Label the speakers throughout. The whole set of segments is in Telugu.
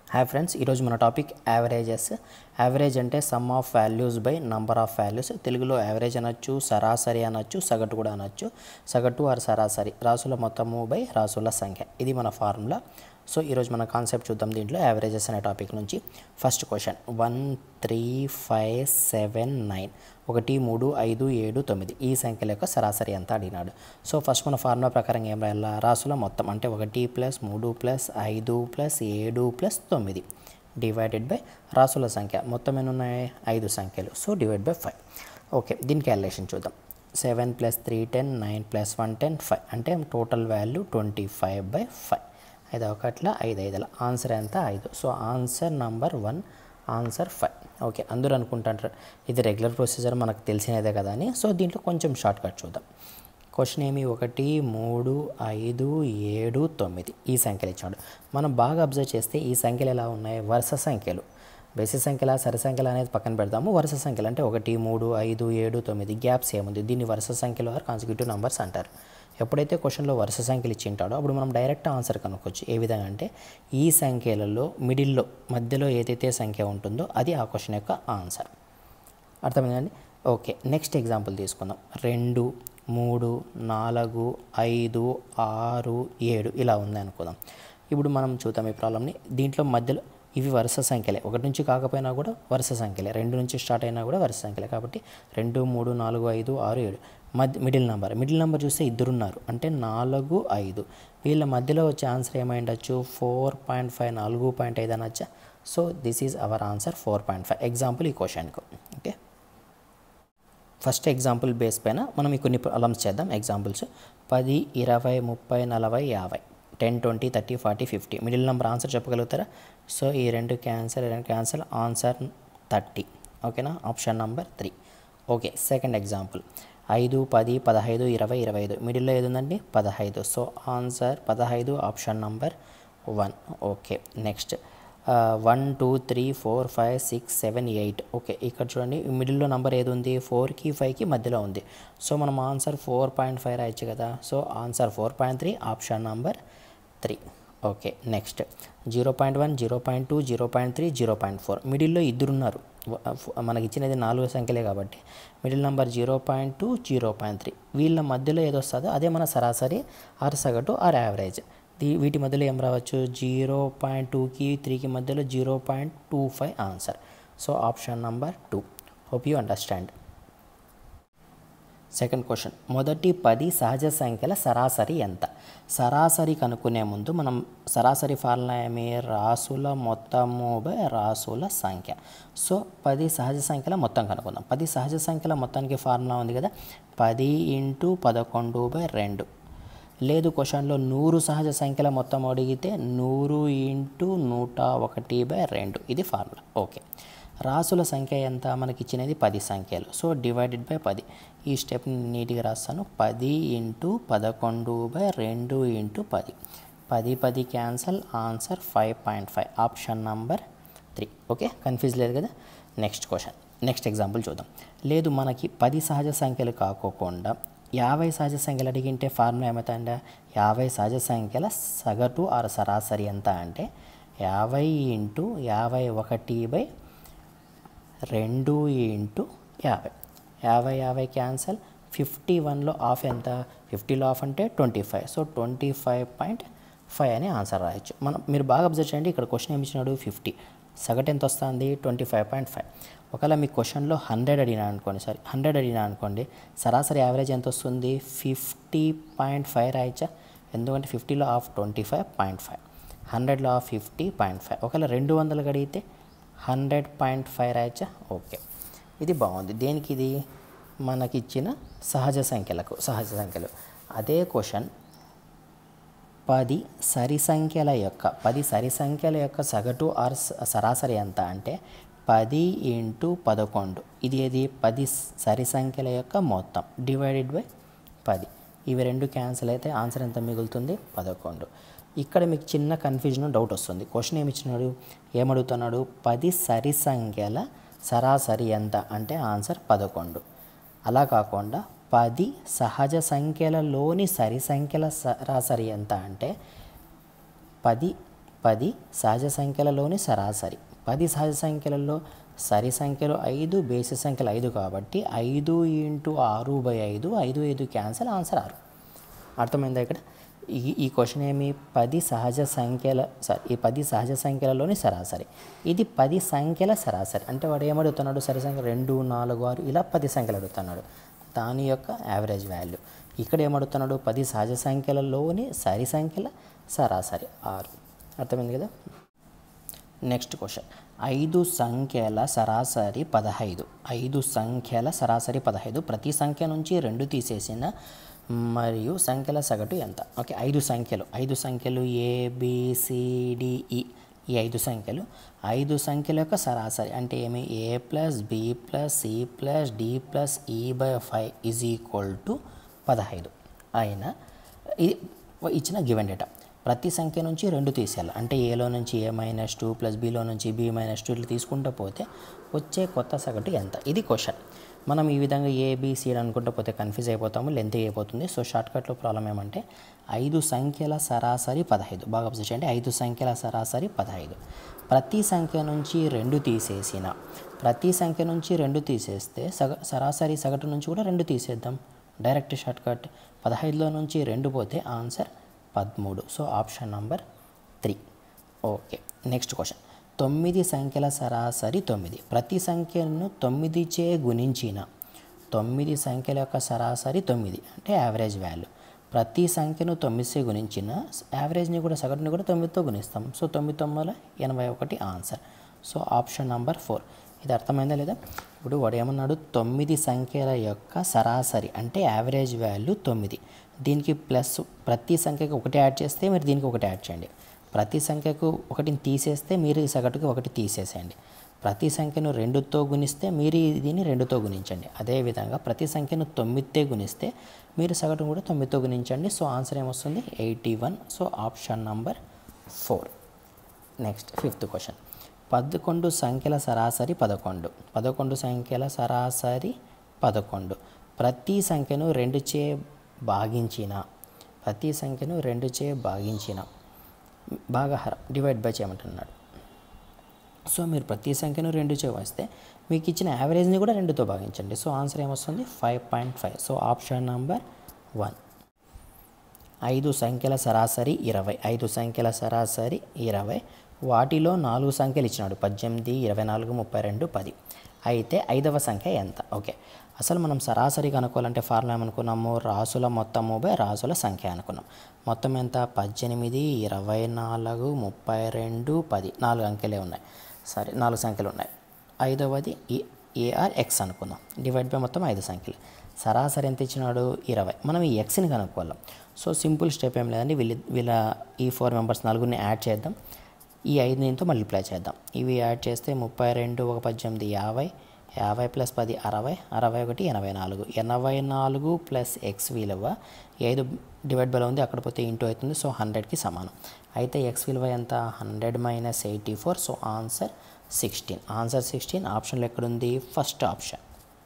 Speaker 1: హాయ్ ఫ్రెండ్స్ ఈరోజు మన టాపిక్ యావరేజెస్ యావరేజ్ అంటే sum of values by number of values తెలుగులో యావరేజ్ అనొచ్చు సరాసరి అనొచ్చు సగటు కూడా అనొచ్చు సగటు ఆర్ సరాసరి రాసుల మొత్తము బై రాసుల సంఖ్య ఇది మన ఫార్ములా సో ఈరోజు మన కాన్సెప్ట్ చూద్దాం దీంట్లో యావరేజెస్ అనే టాపిక్ నుంచి first question one three five seven nine ఒకటి మూడు ఐదు ఏడు తొమ్మిది ఈ సంఖ్యల యొక్క సరాసరి ఎంత అడిగినాడు సో ఫస్ట్ మన ఫార్ములా ప్రకారం ఏం రాయాలా రాసుల మొత్తం అంటే ఒకటి ప్లస్ మూడు ప్లస్ ఐదు ప్లస్ ఏడు ప్లస్ తొమ్మిది డివైడెడ్ బై రాసుల సంఖ్య మొత్తం ఎన్ని ఉన్నాయి ఐదు సంఖ్యలు so divide by five okay దీని క్యాలిక్యులేషన్ చూద్దాం seven plus three ten nine plus one ten five అంటే total value twenty five by five ఐదు ఒకట్ల ఐదు ఐదుల ఆన్సర్ ఎంత ఐదు so answer number one answer five okay అందరూ అనుకుంటారు ఇది రెగ్యులర్ ప్రొసీజర్ మనకు తెలిసినదే కదా అని సో దీంట్లో కొంచెం షార్ట్ కట్ చూద్దాం క్వశ్చన్ ఏమి ఒకటి మూడు ఐదు ఏడు తొమ్మిది ఈ సంఖ్యలు ఇచ్చాడు మనం బాగా అబ్జర్వ్ చేస్తే ఈ సంఖ్యలు ఎలా ఉన్నాయి వరుస సంఖ్యలు బేసి సంఖ్యల సరి సంఖ్యలు అనేది పక్కన పెడతాము వరుస సంఖ్యలు అంటే ఒకటి మూడు ఐదు ఏడు తొమ్మిది గ్యాప్స్ ఏముంది దీన్ని వరుస సంఖ్యలు ఆర్ కాన్సిక్యూటివ్ నంబర్స్ అంటారు ఎప్పుడైతే క్వశ్చన్లో వరుస సంఖ్యలు ఇచ్చి ఉంటాడో అప్పుడు మనం డైరెక్ట్ ఆన్సర్ కనుక్కోవచ్చు ఏ విధంగా అంటే ఈ సంఖ్యలలో మిడిల్లో మధ్యలో ఏదైతే సంఖ్య ఉంటుందో అది ఆ క్వశ్చన్ యొక్క ఆన్సర్ అర్థమైందండి ఓకే నెక్స్ట్ ఎగ్జాంపుల్ తీసుకుందాం రెండు మూడు నాలుగు ఐదు ఆరు ఏడు ఇలా ఉంది అనుకుందాం ఇప్పుడు మనం చూద్దాం ఈ ప్రాబ్లమ్ని దీంట్లో మధ్యలో ఇవి వరుస సంఖ్యలే ఒకటి నుంచి కాకపోయినా కూడా వరుస సంఖ్యలే రెండు నుంచి స్టార్ట్ అయినా కూడా వరుస సంఖ్యలే కాబట్టి రెండు మూడు నాలుగు ఐదు ఆరు ఏడు మధ్య మిడిల్ నెంబర్ మిడిల్ నెంబర్ చూస్తే ఇద్దరు ఉన్నారు అంటే నాలుగు ఐదు వీళ్ళ మధ్యలో వచ్చే ఆన్సర్ ఏమై ఉండొచ్చు ఫోర్ పాయింట్ ఫైవ్ నాలుగు పాయింట్ ఐదు అనొచ్చా so this is our answer four point five example ఈ క్వశ్చన్కు ఓకే ఫస్ట్ ఎగ్జాంపుల్ బేస్ పైన మనం ఈ కొన్ని ప్రాబ్లమ్స్ చేద్దాం ఎగ్జాంపుల్స్ పది ఇరవై ముప్పై నలభై యాభై ten twenty thirty forty fifty middle number answer చెప్పగలుగుతారా సో ఈ రెండు క్యాన్సల్ ఈ రెండు క్యాన్సల్ ఆన్సర్ థర్టీ ఓకేనా option number three okay second example ఐదు పది పదహైదు ఇరవై ఇరవై ఐదు మిడిల్లో ఏది ఉందండి పదహైదు సో ఆన్సర్ పదహైదు option number one okay next one two three four five six seven eight okay ఇక్కడ చూడండి మిడిల్లో నెంబర్ ఏది ఉంది ఫోర్కి ఫైవ్కి మధ్యలో ఉంది సో మనం ఆన్సర్ ఫోర్ పాయింట్ ఫైవ్ రాయొచ్చు కదా so answer four point three option number three okay next zero point one zero point two zero point three zero point four మిడిల్లో ఇద్దరు ఉన్నారు మనకి ఇచ్చినది నాలుగు సంఖ్యలే కాబట్టి middle number zero point two zero point three వీళ్ళ మధ్యలో ఏదో వస్తుందో అదే మన సరాసరి ఆర్ సగటు ఆర్ యావరేజ్ దీ వీటి మధ్యలో ఏం రావచ్చు జీరో పాయింట్ టూకి త్రీకి మధ్యలో zero point two five answer so option number two hope you understand second question మొదటి పది సహజ సంఖ్యల సరాసరి ఎంత సరాసరి కనుక్కునే ముందు మనం సరాసరి ఫార్ములా ఏమి రాసుల మొత్తము బై రాసుల సంఖ్య సో పది సహజ సంఖ్యల మొత్తం కనుక్కుందాం పది సహజ సంఖ్యల మొత్తానికి ఫార్ములా ఉంది కదా పది ఇంటూ పదకొండు బై రెండు లేదు క్వశ్చన్లో నూరు సహజ సంఖ్యల మొత్తం అడిగితే నూరు ఇంటూ నూట ఒకటి బై రెండు ఇది ఫార్ములా ఓకే రాసుల సంఖ్య ఎంత మనకి ఇచ్చినది పది సంఖ్యలు సో డివైడెడ్ బై పది ఈ స్టెప్ నీట్గా రాస్తాను పది ఇంటూ పదకొండు బై రెండు ఇంటూ పది పది పది cancel answer five point five option number three okay confuse లేదు కదా నెక్స్ట్ క్వశ్చన్ నెక్స్ట్ ఎగ్జాంపుల్ చూద్దాం లేదు మనకి పది సహజ సంఖ్యలు కాకోకుండా యాభై సహజ సంఖ్యలు అడిగింటే ఫార్ములా ఏమవుతాయంటే యాభై సహజ సంఖ్యల సగటు ఆరు సరాసరి ఎంత అంటే యాభై ఇంటూ యాభై ఒకటి బై రెండు ఇంటూ యాభై యాభై యాభై క్యాన్సల్ ఫిఫ్టీ వన్లో ఆఫ్ ఎంత ఫిఫ్టీలో ఆఫ్ అంటే twenty five so twenty five point five అని ఆన్సర్ రాయొచ్చు మనం మీరు బాగా అబ్జర్వ్ చేయండి ఇక్కడ క్వశ్చన్ ఏమి ఇచ్చినాడు ఫిఫ్టీ సగటు ఎంత వస్తుంది ట్వంటీ ఫైవ్ పాయింట్ ఫైవ్ ఒకవేళ మీ క్వశ్చన్లో హండ్రెడ్ అడిగినా అనుకోండి సారీ హండ్రెడ్ అడిగినా అనుకోండి సరాసరి యావరేజ్ ఎంత వస్తుంది ఫిఫ్టీ పాయింట్ ఫైవ్ రాయచ్చా ఎందుకంటే ఫిఫ్టీలో half twenty five point five హండ్రెడ్లో ఆఫ్ ఫిఫ్టీ పాయింట్ ఫైవ్ ఒకవేళ రెండు వందలు అడిగితే హండ్రెడ్ పాయింట్ ఫైవ్ రాయచ్చా ఓకే ఇది బాగుంది దేనికి ఇది మనకిచ్చిన సహజ సంఖ్యలకు సహజ సంఖ్యలు అదే క్వశ్చన్ పది సరి సంఖ్యల యొక్క పది సరి సంఖ్యల యొక్క సగటు ఆర్ సరాసరి ఎంత అంటే పది ఇంటూ పదకొండు ఇది ఏది పది సరి సంఖ్యల యొక్క మొత్తం డివైడెడ్ బై పది ఇవి రెండు క్యాన్సిల్ అయితే ఆన్సర్ ఎంత మిగులుతుంది పదకొండు ఇక్కడ మీకు చిన్న కన్ఫ్యూజన్ డౌట్ వస్తుంది క్వశ్చన్ ఏమి ఇచ్చినాడు ఏమడుగుతున్నాడు పది సరి సంఖ్యల సరాసరి ఎంత అంటే ఆన్సర్ పదకొండు అలా కాకుండా పది సహజ సంఖ్యలలోని సరి సంఖ్యల సరాసరి ఎంత అంటే పది పది సహజ సంఖ్యలలోని సరాసరి పది సహజ సంఖ్యలలో సరి సంఖ్యలు ఐదు బేసి సంఖ్యలు ఐదు కాబట్టి ఐదు ఇంటూ ఆరు బై ఐదు ఐదు ఐదు క్యాన్సల్ ఆన్సర్ ఆరు అర్థమైందా ఇక్కడ ఈ ఈ క్వశ్చన్ ఏమి పది సహజ సంఖ్యల సారీ ఈ పది సహజ సంఖ్యలలోని సరాసరి ఇది పది సంఖ్యల సరాసరి అంటే వాడు ఏమడుగుతున్నాడు సరి సంఖ్య రెండు నాలుగు ఆరు ఇలా పది సంఖ్యలు అడుగుతున్నాడు దాని యొక్క యావరేజ్ వాల్యూ ఇక్కడ ఏమడుగుతున్నాడు పది సహజ సంఖ్యలలోని సరి సంఖ్యల సరాసరి ఆరు అర్థమైంది కదా నెక్స్ట్ క్వశ్చన్ ఐదు సంఖ్యల సరాసరి పదహైదు ఐదు సంఖ్యల సరాసరి పదహైదు ప్రతి సంఖ్య నుంచి రెండు తీసేసిన మరియు సంఖ్యల సగటు ఎంత ఓకే ఐదు సంఖ్యలు ఐదు సంఖ్యలు ఏ బి, సి, డి, ఈ ఈ ఐదు సంఖ్యలు ఐదు సంఖ్యల యొక్క సరాసరి అంటే ఏమి A plus B plus C plus D plus E by five is equal to పదహైదు అయినా ఇది ఇచ్చిన గివెన్ డేటా ప్రతి సంఖ్య నుంచి రెండు తీసేయాలి అంటే ఏలో నుంచి ఏ మైనస్ టూ ప్లస్ బిలో నుంచి బి మైనస్ టూ ఇట్లా తీసుకుంటూ పోతే వచ్చే కొత్త సగటు ఎంత ఇది క్వశ్చన్ మనం ఈ విధంగా ఏ బి సి అనుకుంటూ పోతే కన్ఫ్యూజ్ అయిపోతాము లెంత్ అయిపోతుంది సో షార్ట్కట్లో ప్రాబ్లం ఏమంటే ఐదు సంఖ్యల సరాసరి పదహైదు బాగా అబ్జర్వ్ చేయండి ఐదు సంఖ్యల సరాసరి పదహైదు ప్రతి సంఖ్య నుంచి రెండు తీసేసిన ప్రతి సంఖ్య నుంచి రెండు తీసేస్తే సగ సరాసరి సగటు నుంచి కూడా రెండు తీసేద్దాం డైరెక్ట్ షార్ట్ కట్ పదహైదులో నుంచి రెండు పోతే ఆన్సర్ పదమూడు so option number three okay next question తొమ్మిది సంఖ్యల సరాసరి తొమ్మిది ప్రతి సంఖ్యను తొమ్మిదిచే గుణించిన తొమ్మిది సంఖ్యల యొక్క సరాసరి తొమ్మిది అంటే యావరేజ్ వాల్యూ ప్రతి సంఖ్యను తొమ్మిదిచే గుణించిన యావరేజ్ని కూడా సగటుని కూడా తొమ్మిదితో గుణిస్తాం సో తొమ్మిది తొమ్మిది ఎనభై ఒకటి answer so option number four ఇది అర్థమైందా లేదా ఇప్పుడు వాడు ఏమన్నాడు తొమ్మిది సంఖ్యల యొక్క సరాసరి అంటే యావరేజ్ వాల్యూ తొమ్మిది దీనికి ప్లస్ ప్రతి సంఖ్యకు ఒకటి యాడ్ చేస్తే మీరు దీనికి ఒకటి యాడ్ చేయండి ప్రతి సంఖ్యకు ఒకటిని తీసేస్తే మీరు ఈ సగటుకి ఒకటి తీసేసేయండి ప్రతి సంఖ్యను రెండుతో గుణిస్తే మీరు దీన్ని రెండుతో గుణించండి అదేవిధంగా ప్రతి సంఖ్యను తొమ్మిదితో గుణిస్తే మీరు సగటును కూడా తొమ్మిదితో గుణించండి సో ఆన్సర్ ఏమొస్తుంది eighty one so option number four next fifth question పదకొండు సంఖ్యల సరాసరి పదకొండు పదకొండు సంఖ్యల సరాసరి పదకొండు ప్రతి సంఖ్యను రెండుచే భాగించిన ప్రతి సంఖ్యను రెండుచే భాగించిన భాగహారం డివైడ్ బై చేయమంటున్నాడు సో మీరు ప్రతి సంఖ్యను రెండు వస్తే మీకు ఇచ్చిన యావరేజ్ని కూడా రెండుతో భాగించండి సో ఆన్సర్ ఏమొస్తుంది five point five so option number one ఐదు సంఖ్యల సరాసరి ఇరవై ఐదు సంఖ్యల సరాసరి ఇరవై వాటిలో నాలుగు సంఖ్యలు ఇచ్చినాడు పద్దెనిమిది ఇరవై నాలుగు ముప్పై రెండు పది అయితే ఐదవ సంఖ్య ఎంత ఓకే అసలు మనం సరాసరి కనుక్కోవాలంటే ఫార్ములా ఏమనుకున్నాము రాసుల మొత్తము బై రాసుల సంఖ్య అనుకున్నాం మొత్తం ఎంత పద్దెనిమిది ఇరవై నాలుగు ముప్పై రెండు పది నాలుగు అంకెలే ఉన్నాయి సరే నాలుగు సంఖ్యలు ఉన్నాయి ఐదవది ఈ ఏఆర్ ఎక్స్ అనుకుందాం డివైడ్ బై మొత్తం ఐదు సంఖ్యలు సరాసరి ఎంత ఇచ్చినాడు ఇరవై మనం ఈ ఎక్స్ని కనుక్కోవాలి సో సింపుల్ స్టెప్ ఏం లేదండి వీళ్ళ వీళ్ళ ఈ ఫోర్ మెంబర్స్ నలుగురిని యాడ్ చేద్దాం ఈ ఐదు దీంతో మల్టిప్లై చేద్దాం ఇవి యాడ్ చేస్తే ముప్పై రెండు ఒక పద్దెనిమిది యాభై యాభై ప్లస్ పది అరవై అరవై ఒకటి ఎనభై నాలుగు ఎనభై నాలుగు ప్లస్ ఎక్స్ విలువ ఐదు డివైడ్ బై ఉంది అక్కడ పోతే ఇంటూ అవుతుంది సో హండ్రెడ్కి సమానం అయితే ఎక్స్ విలువ ఎంత hundred minus eighty four so answer sixteen answer sixteen ఆప్షన్లో ఎక్కడుంది first option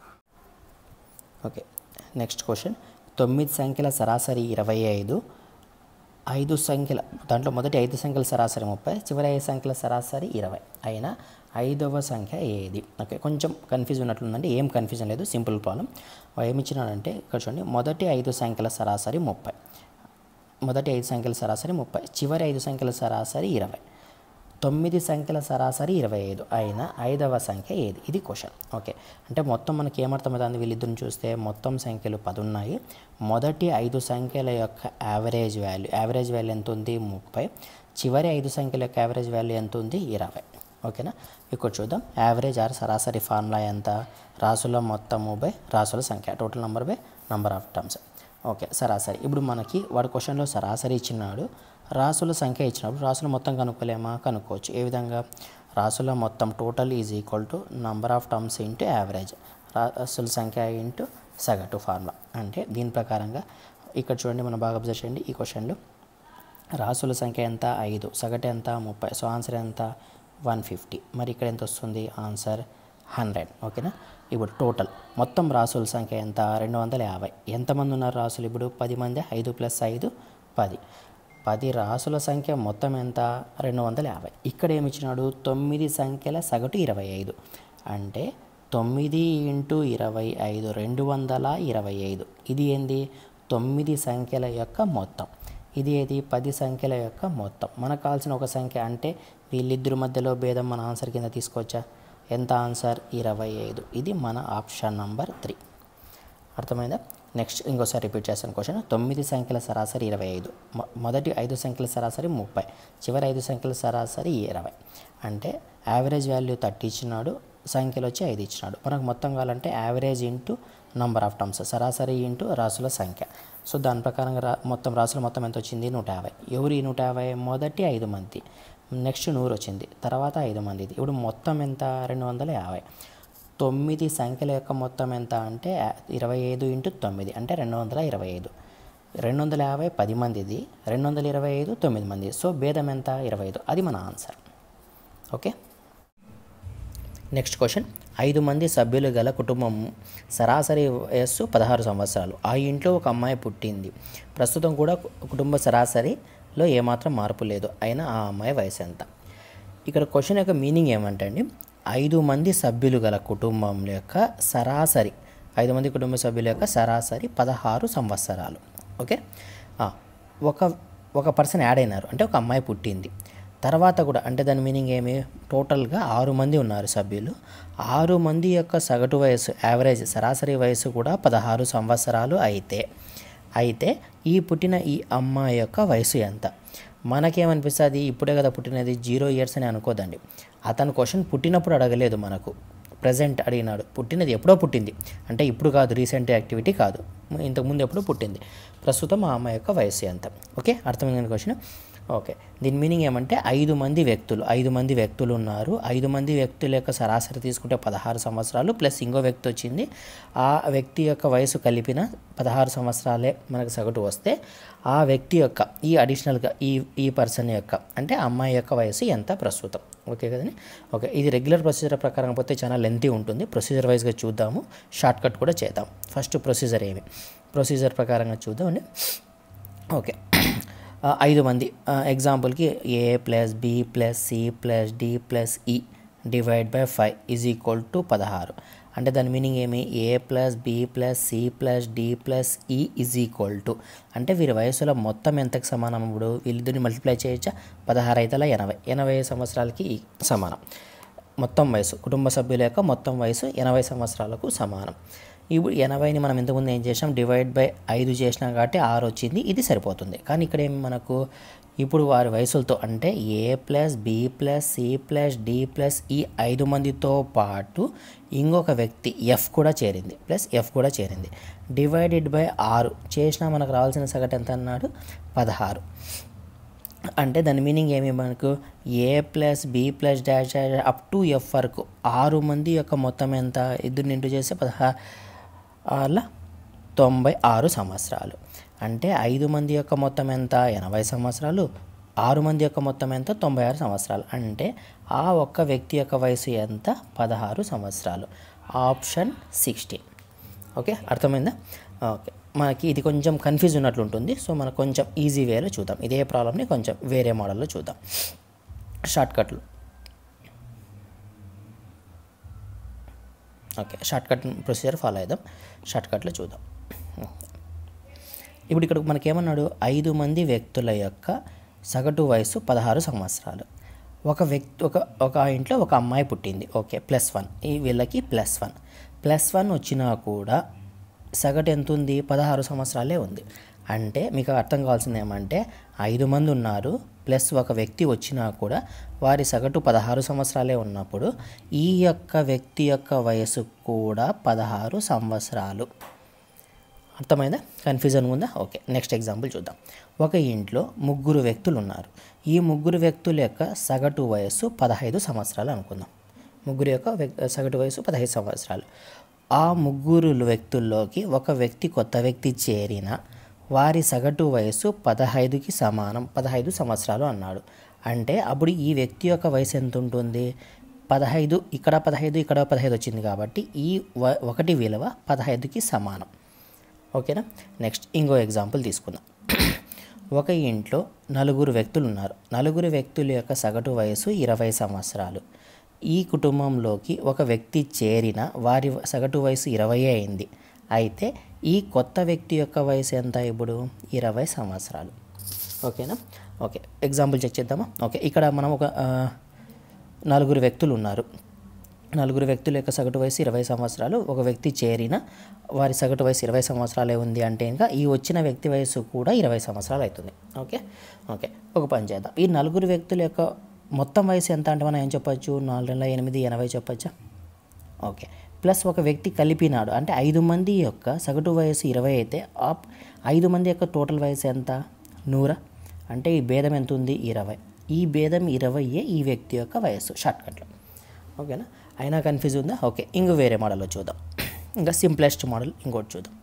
Speaker 1: okay next question తొమ్మిది సంఖ్యల సరాసరి ఇరవై ఐదు ఐదు సంఖ్యల దాంట్లో మొదటి ఐదు సంఖ్యల సరాసరి ముప్పై చివరి ఐదు సంఖ్యల సరాసరి ఇరవై అయినా ఐదవ సంఖ్య ఏది ఓకే కొంచెం కన్ఫ్యూజ్ ఉన్నట్లుందండి ఏం కన్ఫ్యూజన్ లేదు సింపుల్ ప్రాబ్లం ఏమి ఇచ్చినాడంటే ఇక్కడ చూడండి మొదటి ఐదు సంఖ్యల సరాసరి ముప్పై మొదటి ఐదు సంఖ్యల సరాసరి ముప్పై చివరి ఐదు సంఖ్యల సరాసరి ఇరవై తొమ్మిది సంఖ్యల సరాసరి ఇరవై ఐదు అయిన ఐదవ సంఖ్య ఏది ఇది క్వశ్చన్ ఓకే అంటే మొత్తం మనకి ఏమర్థమవుతుంది వీళ్ళిద్దరిని చూస్తే మొత్తం సంఖ్యలు పది ఉన్నాయి మొదటి ఐదు సంఖ్యల యొక్క యావరేజ్ వాల్యూ యావరేజ్ వాల్యూ ఎంత ఉంది ముప్పై చివరి ఐదు సంఖ్యల యొక్క యావరేజ్ వాల్యూ ఎంత ఉంది ఇరవై ఓకేనా ఇక్కడ చూద్దాం యావరేజ్ ఆర్ సరాసరి ఫార్ములా ఎంత రాసుల మొత్తము బై రాసుల సంఖ్య total number by number of terms okay సరాసరి ఇప్పుడు మనకి వాడి క్వశ్చన్లో సరాసరి ఇచ్చినాడు రాసుల సంఖ్య ఇచ్చినప్పుడు రాసుల మొత్తం కనుక్కోలేమా కనుక్కోవచ్చు ఏ విధంగా రాసుల మొత్తం total is equal to number of terms into average రాసుల సంఖ్య ఇంటూ సగటు ఫార్ములా అంటే దీని ప్రకారంగా ఇక్కడ చూడండి మనం బాగా అబ్జర్వ్ చేయండి ఈ క్వశ్చన్లో రాసుల సంఖ్య ఎంత ఐదు సగటు ఎంత ముప్పై సో ఆన్సర్ ఎంత వన్ ఫిఫ్టీ మరి ఇక్కడ ఎంత వస్తుంది ఆన్సర్ హండ్రెడ్ ఓకేనా ఇప్పుడు టోటల్ మొత్తం రాసుల సంఖ్య ఎంత రెండు వందల యాభై ఎంతమంది ఉన్నారు రాసులు ఇప్పుడు పది మంది ఐదు ప్లస్ ఐదు పది పది రాసుల సంఖ్య మొత్తం ఎంత రెండు వందల యాభై ఇక్కడ ఏమి ఇచ్చినాడు తొమ్మిది సంఖ్యల సగటు ఇరవై ఐదు అంటే తొమ్మిది ఇంటూ ఇరవై ఐదు రెండు వందల ఇరవై ఐదు ఇది ఏంది తొమ్మిది సంఖ్యల యొక్క మొత్తం ఇది ఏది పది సంఖ్యల యొక్క మొత్తం మనకు కావాల్సిన ఒక సంఖ్య అంటే వీళ్ళిద్దరి మధ్యలో భేదం మన ఆన్సర్ కింద తీసుకోవచ్చా ఎంత ఆన్సర్ ఇరవై ఐదు ఇది మన ఆప్షన్ నంబర్ త్రీ అర్థమైందా నెక్స్ట్ ఇంకోసారి రిపీట్ చేస్తాను క్వశ్చన్ తొమ్మిది సంఖ్యల సరాసరి ఇరవై ఐదు మొ- మొదటి ఐదు సంఖ్యల సరాసరి ముప్పై చివరి ఐదు సంఖ్యల సరాసరి ఇరవై అంటే యావరేజ్ వాల్యూ థర్టీ ఇచ్చినాడు సంఖ్యలు వచ్చి ఐదు ఇచ్చినాడు మనకు మొత్తం కావాలంటే average into number of terms సరాసరి ఇంటూ రాసుల సంఖ్య సో దాని ప్రకారంగా రా మొత్తం రాసుల మొత్తం ఎంత వచ్చింది నూట యాభై ఎవరు ఈ నూట యాభై మొదటి ఐదు మంది నెక్స్ట్ నూరు వచ్చింది తర్వాత ఐదు మందిది ఇప్పుడు మొత్తం ఎంత రెండు వందల యాభై తొమ్మిది సంఖ్యల యొక్క మొత్తం ఎంత అంటే ఇరవై ఐదు ఇంటూ తొమ్మిది అంటే రెండు వందల ఇరవై ఐదు రెండు వందల యాభై పది మందిది రెండు వందల ఇరవై ఐదు తొమ్మిది మంది సో భేదం ఎంత ఇరవై ఐదు అది మన ఆన్సర్ ఓకే నెక్స్ట్ క్వశ్చన్ ఐదు మంది సభ్యులు గల కుటుంబం సరాసరి వయస్సు పదహారు సంవత్సరాలు ఆ ఇంట్లో ఒక అమ్మాయి పుట్టింది ప్రస్తుతం కూడా కు- కుటుంబ సరాసరిలో ఏమాత్రం మార్పు లేదు అయినా ఆ అమ్మాయి వయసు ఎంత ఇక్కడ క్వశ్చన్ యొక్క మీనింగ్ ఏమంటే అండి ఐదు మంది సభ్యులు గల కుటుంబం యొక్క సరాసరి ఐదు మంది కుటుంబ సభ్యుల యొక్క సరాసరి పదహారు సంవత్సరాలు ఓకే ఆ, ఒక ఒక పర్సన్ యాడ్ అయినారు అంటే ఒక అమ్మాయి పుట్టింది తర్వాత కూడా అంటే దాని మీనింగ్ ఏమి టోటల్గా ఆరు మంది ఉన్నారు సభ్యులు ఆరు మంది యొక్క సగటు వయసు యావరేజ్ సరాసరి వయసు కూడా పదహారు సంవత్సరాలు అయితే అయితే ఈ పుట్టిన ఈ అమ్మాయి యొక్క వయసు ఎంత మనకేమనిపిస్తుంది ఇప్పుడే కదా పుట్టినది జీరో ఇయర్స్ అని అనుకోదండి అతను క్వశ్చన్ పుట్టినప్పుడు అడగలేదు మనకు ప్రజెంట్ అడిగినాడు పుట్టినది ఎప్పుడో పుట్టింది అంటే ఇప్పుడు కాదు రీసెంట్ యాక్టివిటీ కాదు ఇంతకుముందు ఎప్పుడో పుట్టింది ప్రస్తుతం ఆ అమ్మాయి యొక్క వయసు ఎంత ఓకే అర్థమైంది క్వశ్చన్ ఓకే దీని మీనింగ్ ఏమంటే ఐదు మంది వ్యక్తులు ఐదు మంది వ్యక్తులు ఉన్నారు ఐదు మంది వ్యక్తుల యొక్క సరాసరి తీసుకుంటే పదహారు సంవత్సరాలు ప్లస్ ఇంకో వ్యక్తి వచ్చింది ఆ వ్యక్తి యొక్క వయసు కలిపిన పదహారు సంవత్సరాలే మనకు సగటు వస్తే ఆ వ్యక్తి యొక్క ఈ అడిషనల్గా ఈ ఈ పర్సన్ యొక్క అంటే అమ్మాయి యొక్క వయసు ఎంత ప్రస్తుతం ఓకే కదండి ఓకే ఇది రెగ్యులర్ ప్రొసీజర్ ప్రకారం పోతే చాలా లెంతీ ఉంటుంది ప్రొసీజర్ వైజ్గా చూద్దాము షార్ట్ కట్ కూడా చేద్దాం ఫస్ట్ ప్రొసీజర్ ఏమి ప్రొసీజర్ ప్రకారంగా చూద్దామండి ఓకే ఆ, ఐదు మంది ఆ, ఎగ్జాంపుల్కి A plus B plus C plus D plus E divide by five is equal to పదహారు అంటే దాని మీనింగ్ ఏమి A plus B plus C plus D plus E is equal to అంటే వీరి వయసులో మొత్తం ఎంతకు సమానం ఇప్పుడు వీళ్ళిద్దరిని మల్టిప్లై చేయొచ్చా పదహారు అయితే ఎనభై ఎనభై సంవత్సరాలకి ఈ సమానం మొత్తం వయసు కుటుంబ సభ్యుల యొక్క మొత్తం వయసు ఎనభై సంవత్సరాలకు సమానం ఇప్పుడు ఎనభైని మనం ఇంతకుముందు ఏం చేసాం డివైడ్ బై ఐదు చేసినాం కాబట్టి ఆరు వచ్చింది ఇది సరిపోతుంది కానీ ఇక్కడ ఏమి మనకు ఇప్పుడు వారి వయసులతో అంటే A plus B plus C plus D plus E ఐదు మందితో పాటు ఇంకొక వ్యక్తి ఎఫ్ కూడా చేరింది ప్లస్ ఎఫ్ కూడా చేరింది డివైడెడ్ బై ఆరు చేసినా మనకు రావాల్సిన సగటు ఎంత అన్నాడు పదహారు అంటే దాని మీనింగ్ ఏమి మనకు A plus B plus dash dash up to F వరకు ఆరు మంది యొక్క మొత్తం ఎంత ఇద్దరు నిండు చేస్తే పదహారు ఆర్ల తొంభై ఆరు సంవత్సరాలు అంటే ఐదు మంది యొక్క మొత్తం ఎంత ఎనభై సంవత్సరాలు ఆరు మంది యొక్క మొత్తం ఎంత తొంభై ఆరు సంవత్సరాలు అంటే ఆ ఒక్క వ్యక్తి యొక్క వయసు ఎంత పదహారు సంవత్సరాలు ఆప్షన్ సిక్స్టీన్ ఓకే అర్థమైందా ఓకే మనకి ఇది కొంచెం కన్ఫ్యూజ్ ఉన్నట్లు ఉంటుంది సో మనకు కొంచెం ఈజీ వేలో చూద్దాం ఇదే ప్రాబ్లమ్ని కొంచెం వేరే మోడల్లో చూద్దాం షార్ట్ కట్లు okay short cut procedure follow అవుదాం షార్ట్ కట్లో చూద్దాం ఇప్పుడు ఇక్కడ మనకి ఏమన్నాడు ఐదు మంది వ్యక్తుల యొక్క సగటు వయసు పదహారు సంవత్సరాలు ఒక వ్యక్తి ఒక ఒక ఇంట్లో ఒక అమ్మాయి పుట్టింది ఓకే ప్లస్ వన్ ఈ వీళ్ళకి ప్లస్ వన్ ప్లస్ వన్ వచ్చినా కూడా సగటు ఎంత ఉంది పదహారు సంవత్సరాలే ఉంది అంటే మీకు అర్థం కావాల్సింది ఏమంటే ఐదు మంది ఉన్నారు ప్లస్ ఒక వ్యక్తి వచ్చినా కూడా వారి సగటు పదహారు సంవత్సరాలే ఉన్నప్పుడు ఈ యొక్క వ్యక్తి యొక్క వయసు కూడా పదహారు సంవత్సరాలు అర్థమైందా కన్ఫ్యూజన్ ఉందా ఓకే నెక్స్ట్ ఎగ్జాంపుల్ చూద్దాం ఒక ఇంట్లో ముగ్గురు వ్యక్తులు ఉన్నారు ఈ ముగ్గురు వ్యక్తుల యొక్క సగటు వయస్సు పదహైదు సంవత్సరాలు అనుకుందాం ముగ్గురు యొక్క వ్యక్- సగటు వయసు పదహైదు సంవత్సరాలు ఆ ముగ్గురు వ్యక్తుల్లోకి ఒక వ్యక్తి కొత్త వ్యక్తి చేరిన వారి సగటు వయస్సు పదహైదుకి సమానం పదహైదు సంవత్సరాలు అన్నాడు అంటే అప్పుడు ఈ వ్యక్తి యొక్క వయసు ఎంత ఉంటుంది పదహైదు ఇక్కడ పదహైదు ఇక్కడ పదహైదు వచ్చింది కాబట్టి ఈ వ- ఒకటి విలువ పదహైదుకి సమానం ఓకేనా నెక్స్ట్ ఇంకో ఎగ్జాంపుల్ తీసుకుందాం ఒక ఇంట్లో నలుగురు వ్యక్తులు ఉన్నారు నలుగురు వ్యక్తుల యొక్క సగటు వయసు ఇరవై సంవత్సరాలు ఈ కుటుంబంలోకి ఒక వ్యక్తి చేరిన వారి సగటు వయసు ఇరవై అయింది అయితే ఈ కొత్త వ్యక్తి యొక్క వయసు ఎంత ఇప్పుడు ఇరవై సంవత్సరాలు ఓకేనా ఓకే ఎగ్జాంపుల్ చెక్ చేద్దామా ఓకే ఇక్కడ మనం ఒక ఆ, నలుగురు వ్యక్తులు ఉన్నారు నలుగురు వ్యక్తుల యొక్క సగటు వయసు ఇరవై సంవత్సరాలు ఒక వ్యక్తి చేరిన వారి సగటు వయసు ఇరవై సంవత్సరాలే ఉంది అంటే ఇంకా ఈ వచ్చిన వ్యక్తి వయసు కూడా ఇరవై సంవత్సరాలు అవుతుంది ఓకే ఓకే ఒక పని చేద్దాం ఈ నలుగురు వ్యక్తుల యొక్క మొత్తం వయసు ఎంత అంటే మనం ఏం చెప్పొచ్చు నాలుగు నెలల ఎనిమిది ఎనభై చెప్పొచ్చా ఓకే ప్లస్ ఒక వ్యక్తి కలిపినాడు అంటే ఐదు మంది యొక్క సగటు వయసు ఇరవై అయితే ఆ ఐదు మంది యొక్క టోటల్ వయసు ఎంత నూరా అంటే ఈ భేదం ఎంత ఉంది ఇరవై ఈ భేదం ఇరవైయే ఈ వ్యక్తి యొక్క వయస్సు షార్ట్కట్లో ఓకేనా అయినా కన్ఫ్యూజ్ ఉందా ఓకే ఇంకో వేరే మోడల్లో చూద్దాం ఇంకా సింప్లెస్ట్ మోడల్ ఇంకోటి చూద్దాం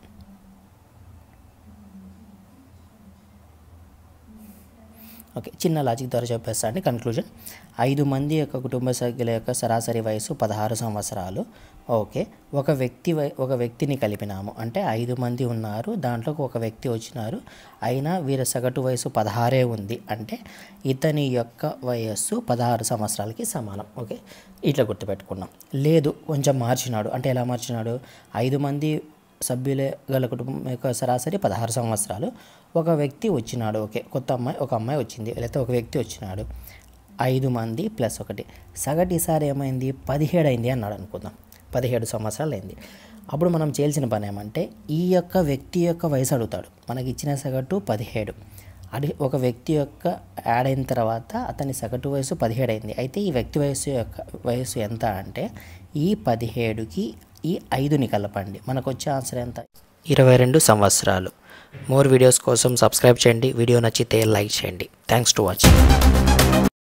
Speaker 1: ఓకే చిన్న లాజిక్ ద్వారా చెప్పేస్తా అండి కన్క్లూజన్ ఐదు మంది యొక్క కుటుంబ సభ్యుల యొక్క సరాసరి వయసు పదహారు సంవత్సరాలు ఓకే ఒక వ్యక్తి వయ ఒక వ్యక్తిని కలిపినాము అంటే ఐదు మంది ఉన్నారు దాంట్లో ఒక వ్యక్తి వచ్చినారు అయినా వీరి సగటు వయసు పదహారే ఉంది అంటే ఇతని యొక్క వయస్సు పదహారు సంవత్సరాలకి సమానం ఓకే ఇట్లా గుర్తుపెట్టుకున్నాం లేదు కొంచెం మార్చినాడు అంటే ఎలా మార్చినాడు ఐదు మంది సభ్యులే గల కుటుంబం యొక్క సరాసరి పదహారు సంవత్సరాలు ఒక వ్యక్తి వచ్చినాడు ఓకే కొత్త అమ్మాయి ఒక అమ్మాయి వచ్చింది లేకపోతే ఒక వ్యక్తి వచ్చినాడు ఐదు మంది ప్లస్ ఒకటి సగటు ఈసారి ఏమైంది పదిహేడు అయింది అన్నాడు అనుకుందాం పదిహేడు సంవత్సరాలు అయింది అప్పుడు మనం చేయాల్సిన పని ఏమంటే ఈ యొక్క వ్యక్తి యొక్క వయసు అడుగుతాడు మనకి ఇచ్చిన సగటు పదిహేడు అది ఒక వ్యక్తి యొక్క యాడ్ అయిన తర్వాత అతని సగటు వయసు పదిహేడు అయింది అయితే ఈ వ్యక్తి వయసు యొక్క వయసు ఎంత అంటే ఈ పదిహేడుకి ఈ ఐదుని కలపండి మనకు వచ్చే ఆన్సర్ ఎంత ఇరవై రెండు సంవత్సరాలు మోర్ వీడియోస్ కోసం సబ్స్క్రైబ్ చేయండి వీడియో నచ్చితే లైక్ చేయండి థ్యాంక్స్ టు వాచింగ్